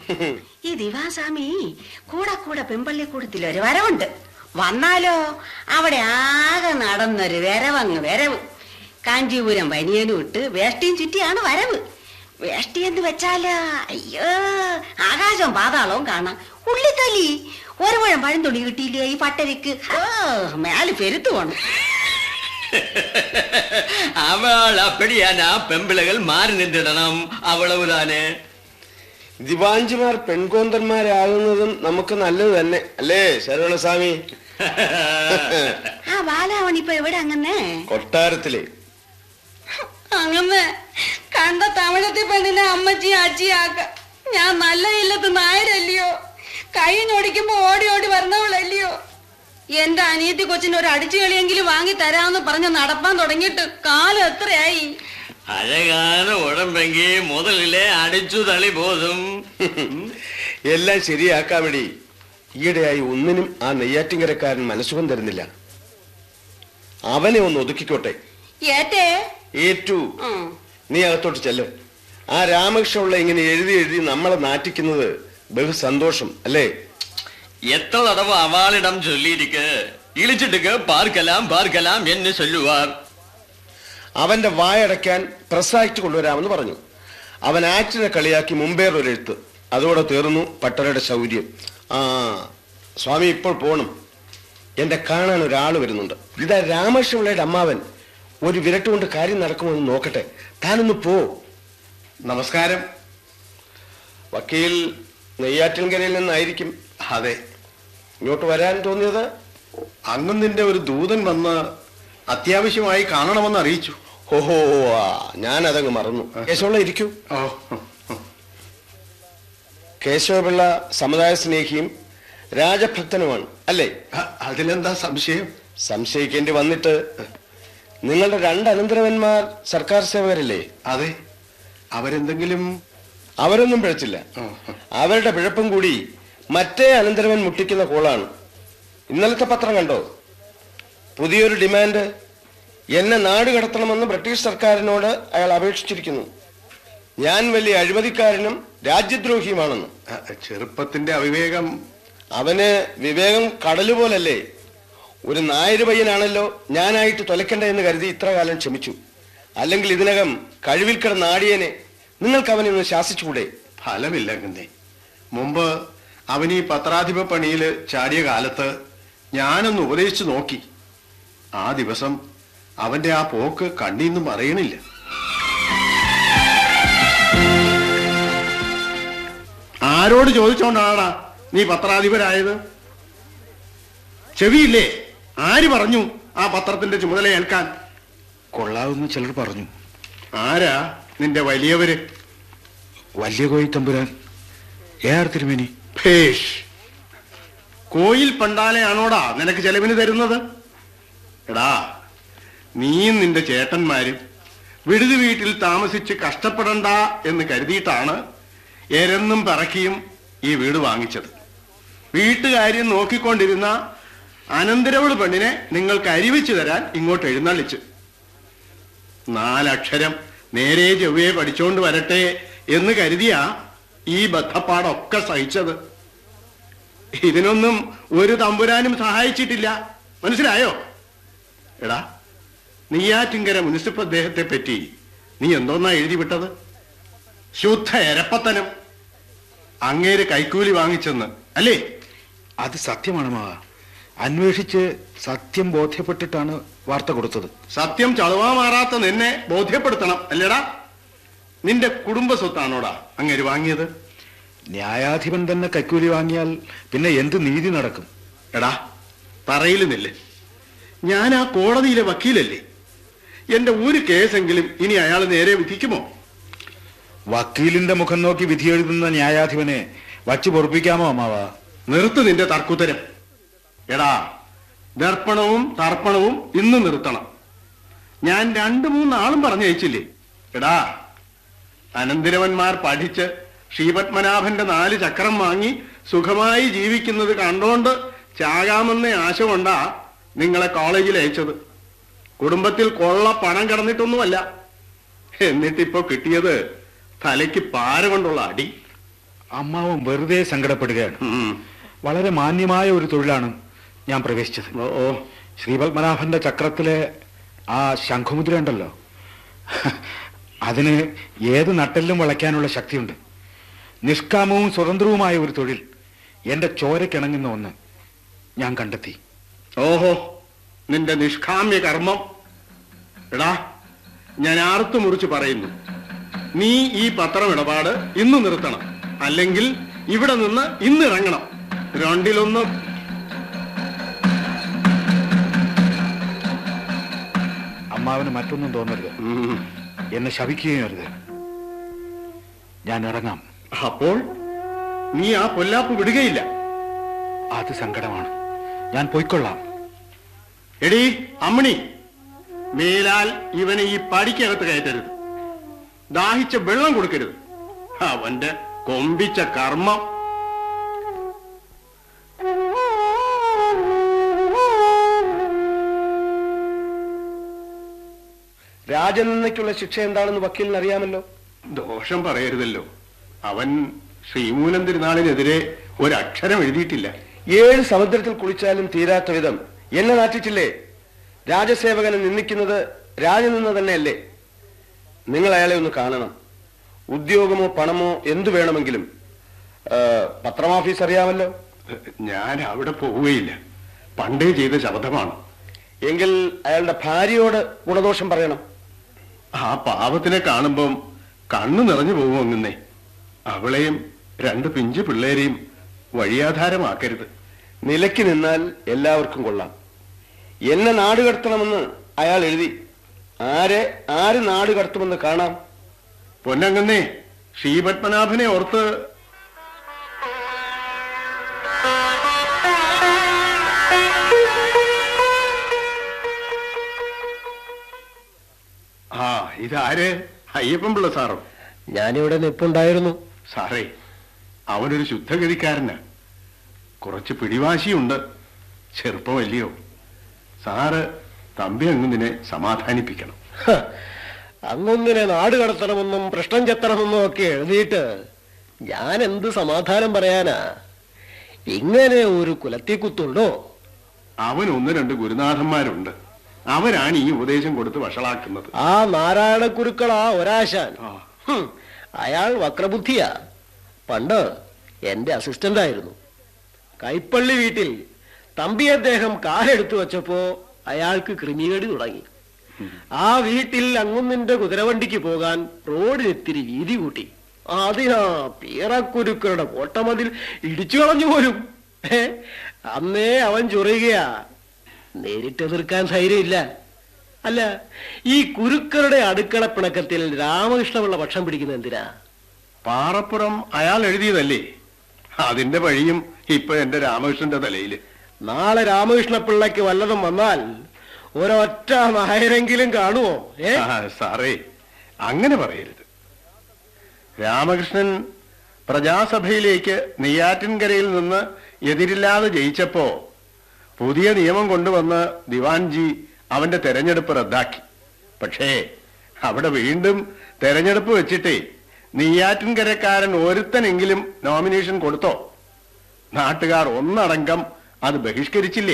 ഈ ദിവാസ്വാമി കൂടെ കൂടെ പെമ്പള്ളിക്കൂടത്തിൽ ഒരു വരവുണ്ട് വന്നാലോ അവിടെ ആകെ നടന്നൊരു വരവങ്ങ് വരവ് കാഞ്ചീപുരം ബനിയനും ഇട്ട് വേഷ്ടിയും ചുറ്റിയാണ് വരവ് വേഷ്ടി എന്ന് വെച്ചാല് അയ്യോ ആകാശവും പാതാളവും കാണാം ഉള്ളിത്തലി ഒരു മുഴം പഴന്തുണി കിട്ടിയില്ലേ ഈ പട്ടരിക്ക് ഓ മേല് പെരുത്തു പോണം അവൾ അപ്പടിയാനാ പെമ്പിളകൾ മാറി നിന്നിടണം അവളവുതാനെ ദിവാഞ്ചിമാർ പെൺകോന്തന്മാരാകുന്നതും നമുക്ക് നല്ലത് തന്നെ അല്ലേ ശരവണസ്വാമി ആ ബാലാവണി ഇപ്പൊ എവിടെ അങ്ങനെ കൊട്ടാരത്തിലെ അങ്ങനെ കണ്ട തമിഴത്തി പെണ്ണിനെ അമ്മച്ചി അച്ചിയാക്ക ഞാൻ നല്ല ഇല്ലത്ത് നായരല്ലയോ കൈ ഞൊടിക്കുമ്പോ ഓടി ഓടി വരുന്നവളല്ലയോ എന്റെ അനിയത്തി കൊച്ചിന് ഒരു അടിച്ചു കളിയെങ്കിലും വാങ്ങി തരാമെന്ന് പറഞ്ഞ് നടപ്പാൻ തുടങ്ങിയിട്ട് കാലം എത്രയായി അഴകാന ഉടമ്പെങ്കി മുതലിലെ അടിച്ചു തളി പോതും എല്ലാം ശരിയാക്കാൻ വേണ്ടി ഈയിടെയായി ഒന്നിനും ആ നെയ്യാറ്റിങ്കരക്കാരൻ മനസ്സുഖം തരുന്നില്ല അവനെ ഒന്ന് ഒതുക്കിക്കോട്ടെ ഏറ്റേ ഏറ്റു ഉം. നീ അകത്തോട്ട് ചെല്ല് ആ രാമകൃഷ്ണപിള്ള ഇങ്ങനെ എഴുതി എഴുതി നമ്മളെ നാറ്റിക്കുന്നത് ബഹു സന്തോഷം അല്ലേ എത്ര തടവ് അവളിടം ചൊല്ലിയിരിക്ക് ഇളിച്ചിട്ടുക്ക് പാർക്കലാം പാർക്കലാം എന്ന് ചൊല്ലുവാർ അവന്റെ വായടയ്ക്കാൻ പ്രസ് ആക്ട് കൊണ്ടുവരാമെന്ന് പറഞ്ഞു അവൻ ആക്ടിനെ കളിയാക്കി മുമ്പേർ ഒരു എഴുത്ത് അതോടെ തീർന്നു പട്ടരയുടെ ശൗര്യം ആ സ്വാമി ഇപ്പോൾ പോണം എന്റെ കാണാൻ ഒരാൾ വരുന്നുണ്ട് ഇതാ രാമകൃഷ്ണപിള്ളയുടെ അമ്മാവൻ ഒരു വിരട്ട് കൊണ്ട് കാര്യം നടക്കുമോ എന്ന് നോക്കട്ടെ താനൊന്ന് പോ നമസ്കാരം വക്കീൽ നെയ്യാറ്റിൻകരയിൽ നിന്നായിരിക്കും അതെ ഇങ്ങോട്ട് വരാൻ തോന്നിയത് അങ്ങും നിന്റെ ഒരു ദൂതൻ വന്ന് അത്യാവശ്യമായി കാണണമെന്ന് അറിയിച്ചു ഓഹോ ആ ഞാൻ അതങ്ങ് മറന്നു കേശവപിള്ള ഇരിക്കൂ ഓ കേശവപിള്ള സമുദായ സ്നേഹിയും രാജഭക്തനുമാണ് അല്ലേ അ- അതിലെന്താ സംശയം സംശയിക്കേണ്ടി വന്നിട്ട് നിങ്ങളുടെ രണ്ട് അനന്തരവന്മാർ സർക്കാർ സേവകരല്ലേ അതെ അവരെന്തെങ്കിലും അവരൊന്നും പിഴച്ചില്ല അവരുടെ പിഴപ്പും കൂടി മറ്റേ അനന്തരവൻ മുട്ടിക്കുന്ന കോളാണ് ഇന്നലത്തെ പത്രം കണ്ടോ പുതിയൊരു ഡിമാൻഡ് എന്നെ നാട് കടത്തണമെന്ന് ബ്രിട്ടീഷ് സർക്കാരിനോട് അയാൾ അപേക്ഷിച്ചിരിക്കുന്നു ഞാൻ വലിയ അഴിമതിക്കാരനും രാജ്യദ്രോഹിയുമാണെന്ന് അ, ചെറുപ്പത്തിന്റെ അവിവേകം അവന് വിവേകം കടല് പോലല്ലേ ഒരു നായര് പയ്യനാണല്ലോ ഞാനായിട്ട് തൊലക്കണ്ട എന്ന് കരുതി ഇത്ര കാലം ക്ഷമിച്ചു അല്ലെങ്കിൽ ഇതിനകം കഴിവിൽ കിടന്ന ആടിയനെ നിങ്ങൾക്ക് അവനെ ഒന്ന് ശാസിച്ചുകൂടെ ഫലമില്ല കുന്നേ മുമ്പ് അവൻ ഈ പത്രാധിപ പണിയിൽ ചാടിയ കാലത്ത് ഞാനൊന്ന് ഉപദേശിച്ചു നോക്കി ആ ദിവസം അവന്റെ ആ പോക്ക് കണ്ണീന്നും അറിയണില്ല ആരോട് ചോദിച്ചോണ്ടാടാ നീ പത്രാധിപരായത് ചെവിയില്ലേ ആര് പറഞ്ഞു ആ പത്രത്തിന്റെ ചുമതല ഏൽക്കാൻ കൊള്ളാവുന്ന ചിലർ പറഞ്ഞു ആരാ നിന്റെ വലിയവര് വലിയ കോയി തമ്പുരാൻ എ ആർ തിരുമേനി ഭേഷ് കോയിൽ പണ്ടാലയാണോടാ നിനക്ക് ചെലവിന് തരുന്നത് എടാ നീയും നിന്റെ ചേട്ടന്മാരും വിടുതി വീട്ടിൽ താമസിച്ച് കഷ്ടപ്പെടണ്ട എന്ന് കരുതിയിട്ടാണ് എരന്നും പറക്കിയും ഈ വീട് വാങ്ങിച്ചത് വീട്ടുകാര്യം നോക്കിക്കൊണ്ടിരുന്ന അനന്തരവള് പെണ്ണിനെ നിങ്ങൾക്ക് അരിവെച്ചു തരാൻ ഇങ്ങോട്ട് എഴുന്നള്ളിച്ചു നാലക്ഷരം നേരെ ചൊവ്വയെ പഠിച്ചോണ്ട് വരട്ടെ എന്ന് കരുതിയാ ഈ ബദ്ധപ്പാടൊക്കെ സഹിച്ചത് ഇതിനൊന്നും ഒരു തമ്പുരാനും സഹായിച്ചിട്ടില്ല മനസ്സിലായോ എടാ നെയ്യാറ്റിങ്കര മുനിസിപ്പൽ ദേഹത്തെ പറ്റി നീ എന്തോന്നാ എഴുതി വിട്ടത് ശുദ്ധ എരപ്പത്തനം അങ്ങേര് കൈക്കൂലി വാങ്ങിച്ചെന്ന് അല്ലേ അത് സത്യമാണ് മാവ അന്വേഷിച്ച് സത്യം ബോധ്യപ്പെട്ടിട്ടാണ് വാർത്ത കൊടുത്തത് സത്യം ചളവാ മാറാത്ത നിന്നെ ബോധ്യപ്പെടുത്തണം അല്ലേടാ നിന്റെ കുടുംബ സ്വത്താണോടാ അങ്ങേര് വാങ്ങിയത് ന്യായാധിപൻ തന്നെ കൈക്കൂലി വാങ്ങിയാൽ പിന്നെ എന്ത് നീതി നടക്കും എടാ പറയിലുന്നില്ലേ ഞാൻ ആ കോടതിയിലെ വക്കീലല്ലേ എന്റെ ഒരു കേസെങ്കിലും ഇനി അയാൾ നേരെ വിധിക്കുമോ വക്കീലിന്റെ മുഖം നോക്കി വിധി എഴുതുന്ന ന്യായാധിപനെ വച്ചു പൊറപ്പിക്കാമോ അമ്മാവ നിർത്ത് നിന്റെ തർക്കുത്തരം എടാ ദർപ്പണവും തർപ്പണവും ഇന്ന് നിർത്തണം ഞാൻ രണ്ടു മൂന്നാളും പറഞ്ഞയച്ചില്ലേ എടാ അനന്തിരവന്മാർ പഠിച്ച് ശ്രീപത്മനാഭന്റെ നാല് ചക്രം വാങ്ങി സുഖമായി ജീവിക്കുന്നത് കണ്ടോണ്ട് ചാകാമെന്ന ആശ കൊണ്ടാ നിങ്ങളെ കോളേജിൽ അയച്ചത് കുടുംബത്തിൽ കൊള്ള പണം കടന്നിട്ടൊന്നുമല്ല എന്നിട്ടിപ്പോ കിട്ടിയത് തലയ്ക്ക് പാര കൊണ്ടുള്ള അടി അമ്മാവൻ വെറുതെ സങ്കടപ്പെടുകയാണ് ഉം. വളരെ മാന്യമായ ഒരു തൊഴിലാണ് ഞാൻ പ്രവേശിച്ചത് ഓ ഓ ശ്രീപത്മനാഭന്റെ ചക്രത്തിലെ ആ ശംഖുമുദ്ര ഉണ്ടല്ലോ അതിന് ഏത് നട്ടെല്ലും വളയ്ക്കാനുള്ള ശക്തിയുണ്ട് നിഷ്കാമവും സ്വതന്ത്രവുമായ ഒരു തൊഴിൽ എന്റെ ചോരക്കിണങ്ങുന്ന ഒന്ന് ഞാൻ കണ്ടെത്തി ഓഹോ നിന്റെ നിഷ്കാമ്യ കർമ്മം എടാ ഞാൻ ആർത്തു മുറിച്ച് പറയുന്നു നീ ഈ പത്രം ഇടപാട് ഇന്ന് നിർത്തണം അല്ലെങ്കിൽ ഇവിടെ നിന്ന് ഇന്ന് ഇറങ്ങണം രണ്ടിലൊന്ന് അമ്മാവന് മറ്റൊന്നും തോന്നരുത് ഉം. എന്നെ ശപിക്കുകയും അരുത് ഞാൻ ഇറങ്ങാം അപ്പോൾ നീ ആ പൊല്ലാപ്പ് വിടുകയില്ല അത് സങ്കടമാണ് ഞാൻ പോയിക്കൊള്ളാം എടീ അമ്മണി മേലാൽ ഇവനെ ഈ പടിക്കകത്ത് കയറ്റരുത് ദാഹിച്ച വെള്ളം കൊടുക്കരുത് അവന്റെ കൊമ്പിച്ച കർമ്മം രാജനിന്ദയ്ക്കുള്ള ശിക്ഷ എന്താണെന്ന് വക്കീലിന് അറിയാമല്ലോ ദോഷം പറയരുതല്ലോ അവൻ ശ്രീമൂലം തിരുനാളിനെതിരെ ഒരക്ഷരം എഴുതിയിട്ടില്ല ഏഴ് സമുദ്രത്തിൽ കുളിച്ചാലും തീരാത്ത വിധം എന്നെ നാറ്റിച്ചില്ലേ രാജസേവകനെ നിന്ദിക്കുന്നത് രാജനിന്ദ തന്നെയല്ലേ നിങ്ങൾ അയാളെ ഒന്ന് കാണണം ഉദ്യോഗമോ പണമോ എന്തു വേണമെങ്കിലും ആ, പത്രമാഫീസ് അറിയാമല്ലോ ഞാൻ അവിടെ പോവുകയില്ല പണ്ടേ ചെയ്ത ശബ്ദമാണ് എങ്കിൽ അയാളുടെ ഭാര്യയോട് ഗുണദോഷം പറയണം ആ പാവത്തിനെ കാണുമ്പം കണ്ണു നിറഞ്ഞു പോകും അങ്ങുന്നേ അവളെയും രണ്ട് പിഞ്ചു പിള്ളേരെയും വഴിയാധാരമാക്കരുത് നിലയ്ക്ക് നിന്നാൽ എല്ലാവർക്കും കൊള്ളാം എന്നെ നാട് കടത്തണമെന്ന് അയാൾ എഴുതി ആരെ ആര് നാട് കടത്തുമെന്ന് കാണാം പൊന്നങ്ങന്നേ ശ്രീപത്മനാഭനെ ഓർത്ത് ആ ഇതാര് അയ്യപ്പൻ പിള്ള സാറോ ഞാനിവിടെ നിപ്പുണ്ടായിരുന്നു സാറേ അവനൊരു ശുദ്ധഗതിക്കാരന് കുറച്ച് പിടിവാശിയുണ്ട് ചെറുപ്പമല്ലയോ സാറ് തമ്പി അങ്ങുന്നിനെ സമാധാനിപ്പിക്കണം ഹ, അങ്ങൊന്നിനെ നാട് കടത്തണമെന്നും പ്രശ്നം ചെത്തണമെന്നും ഒക്കെ എഴുതിയിട്ട് ഞാൻ എന്ത് സമാധാനം പറയാനാ ഇങ്ങനെ ഒരു കുലത്തിക്കുത്തുണ്ടോ അവൻ ഒന്ന് രണ്ട് ഗുരുനാഥന്മാരുണ്ട് അവരാണ് ഈ ഉപദേശം കൊടുത്ത് വഷളാക്കുന്നത് ആ നാരായണ കുരുക്കളാ ഒരാശാൻ ആ. ഹും, അയാൾ വക്രബുദ്ധിയാ പണ്ട് എന്റെ അസിസ്റ്റന്റ് ആയിരുന്നു കൈപ്പള്ളി വീട്ടിൽ തമ്പി അദ്ദേഹം കാലെടുത്തു വച്ചപ്പോ അയാൾക്ക് ക്രിമികേടി തുടങ്ങി ആ വീട്ടിൽ അങ്ങുന്നിന്റെ കുതിരവണ്ടിക്ക് പോകാൻ റോഡിനെത്തിരി വീതി കൂട്ടി അതിനാ പീറക്കുരുക്കളുടെ കോട്ടമതിൽ ഇടിച്ചു കളഞ്ഞു പോലും ഏ? അന്നേ അവൻ ചൊറിയുകയാ നേരിട്ട് എതിർക്കാൻ ധൈര്യമില്ല അല്ല ഈ കുരുക്കളുടെ അടുക്കള പിണക്കത്തിൽ രാമകൃഷ്ണപിള്ള പക്ഷം പിടിക്കുന്ന എന്തിനാ പാറപ്പുറം അയാൾ എഴുതിയതല്ലേ അതിന്റെ വഴിയും ഇപ്പൊ എന്റെ രാമകൃഷ്ണന്റെ തലയില് നാളെ രാമകൃഷ്ണപിള്ളയ്ക്ക് വല്ലതും വന്നാൽ ഒരൊറ്റ നായരെങ്കിലും കാണുമോ ഏ ആ, സാറേ അങ്ങനെ പറയരുത് രാമകൃഷ്ണൻ പ്രജാസഭയിലേക്ക് നെയ്യാറ്റിൻകരയിൽ നിന്ന് എതിരില്ലാതെ ജയിച്ചപ്പോ പുതിയ നിയമം കൊണ്ടുവന്ന് ദിവാൻജി അവന്റെ തെരഞ്ഞെടുപ്പ് റദ്ദാക്കി പക്ഷേ അവിടെ വീണ്ടും തെരഞ്ഞെടുപ്പ് വെച്ചിട്ടേ നെയ്യാറ്റിൻകരക്കാരൻ ഒരുത്തനെങ്കിലും നോമിനേഷൻ കൊടുത്തോ നാട്ടുകാർ ഒന്നടങ്കം അത് ബഹിഷ്കരിച്ചില്ലേ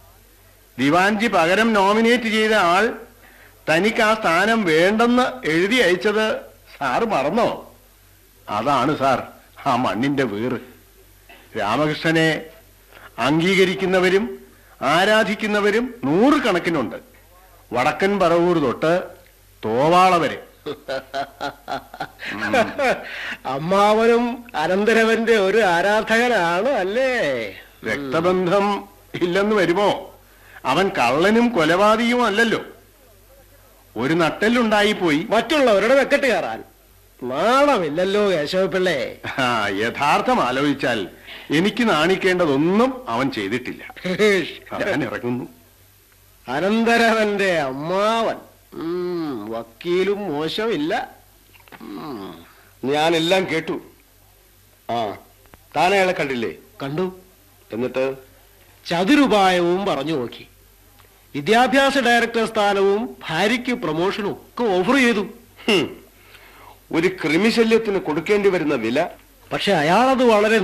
ദിവാൻജി പകരം നോമിനേറ്റ് ചെയ്ത ആൾ തനിക്ക് ആ സ്ഥാനം വേണ്ടെന്ന് എഴുതി അയച്ചത് സാറ് മറന്നോ അതാണ് സാർ ആ മണ്ണിന്റെ വീറ് രാമകൃഷ്ണനെ അംഗീകരിക്കുന്നവരും ആരാധിക്കുന്നവരും നൂറുകണക്കിനുണ്ട് വടക്കൻ പറവൂർ തൊട്ട് തോവാള വരെ അമ്മാവനും അനന്തരവന്റെ ഒരു ആരാധകനാണ് അല്ലേ രക്തബന്ധം ഇല്ലെന്ന് വരുമോ അവൻ കള്ളനും കൊലപാതകയും അല്ലല്ലോ ഒരു നട്ടെല്ലുണ്ടായി പോയി മറ്റുള്ളവരുടെ വെക്കട്ട് കയറാൻ നാണമില്ലല്ലോ കേശവപിള്ളേ ആ, യഥാർത്ഥം ആലോചിച്ചാൽ എനിക്ക് നാണിക്കേണ്ടതൊന്നും അവൻ ചെയ്തിട്ടില്ല ഞാൻ ഇറങ്ങുന്നു അനന്തരവന്റെ അമ്മാവൻ ഉം, വക്കീലും മോശമില്ല ഉം, ഞാനെല്ലാം കേട്ടു ആ താൻ അയാളെ കണ്ടില്ലേ കണ്ടു എന്നിട്ട് ചതുരുപായവും പറഞ്ഞു നോക്കി വിദ്യാഭ്യാസ ഡയറക്ടർ സ്ഥാനവും ഭാര്യയ്ക്ക് പ്രൊമോഷനും ഒക്കെ ഓഫർ ചെയ്തു ഹും, ഒരു ക്രിമിശല്യത്തിന് കൊടുക്കേണ്ടി വരുന്ന വില പക്ഷെ അയാളത് വളരെ